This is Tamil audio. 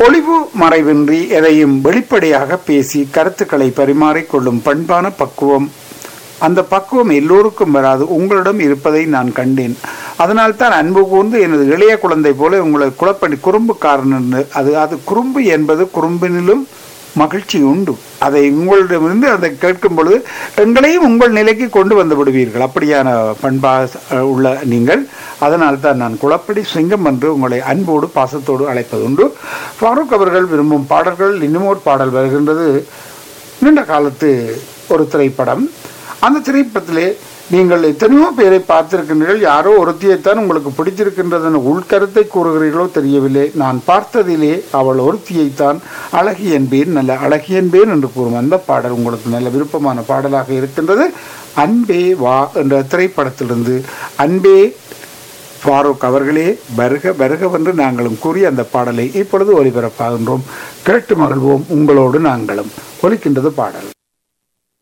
ஒளிவு மறைவின்றி எதையும் வெளிப்படையாக பேசி கருத்துக்களை பரிமாறிக்கொள்ளும் பண்பான பக்குவம் அந்த பக்குவம் எல்லோருக்கும் வராது உங்களிடம் இருப்பதை நான் கண்டேன் அதனால் தான் அன்பு கூர்ந்து எனது இளைய குழந்தை போல உங்களை குழப்படி குறும்புக்காரன் என்று அது அது குறும்பு என்பது குறும்பினிலும் மகிழ்ச்சி உண்டு அதை உங்களிடமிருந்து அதை கேட்கும் பொழுது எங்களையும் உங்கள் நிலைக்கு கொண்டு வந்து விடுவீர்கள் அப்படியான பண்பா அஹ், உள்ள நீங்கள் அதனால் தான் நான் குளப்படி சிங்கம் என்று உங்களை அன்போடு பாசத்தோடு அழைப்பது உண்டு ஃபாரூக் அவர்கள் விரும்பும் பாடல்கள் இன்னும் ஒரு பாடல் வருகின்றது நீண்ட காலத்து ஒரு திரைப்படம் அந்த திரைப்படத்திலே நீங்கள் எத்தனையோ பேரை பார்த்திருக்கின்றீர்கள் யாரோ ஒருத்தியைத்தான் உங்களுக்கு பிடித்திருக்கின்றதன் உள்கருத்தை கூறுகிறீர்களோ தெரியவில்லை நான் பார்த்ததிலே அவள் ஒருத்தியைத்தான் அழகி என்பேன் நல்ல அழகி என்பேன் என்று கூறும் அந்த பாடல் உங்களுக்கு நல்ல விருப்பமான பாடலாக இருக்கின்றது அன்பே வா என்ற திரைப்படத்திலிருந்து அன்பே ஃபாரூக் அவர்களே வருக வருகவென்று நாங்களும் கூறி அந்த பாடலை இப்பொழுது ஒலிபரப்பாகின்றோம் கேட்டு மகிழ்வோம் உங்களோடு நாங்களும் ஒலிக்கின்றது பாடல்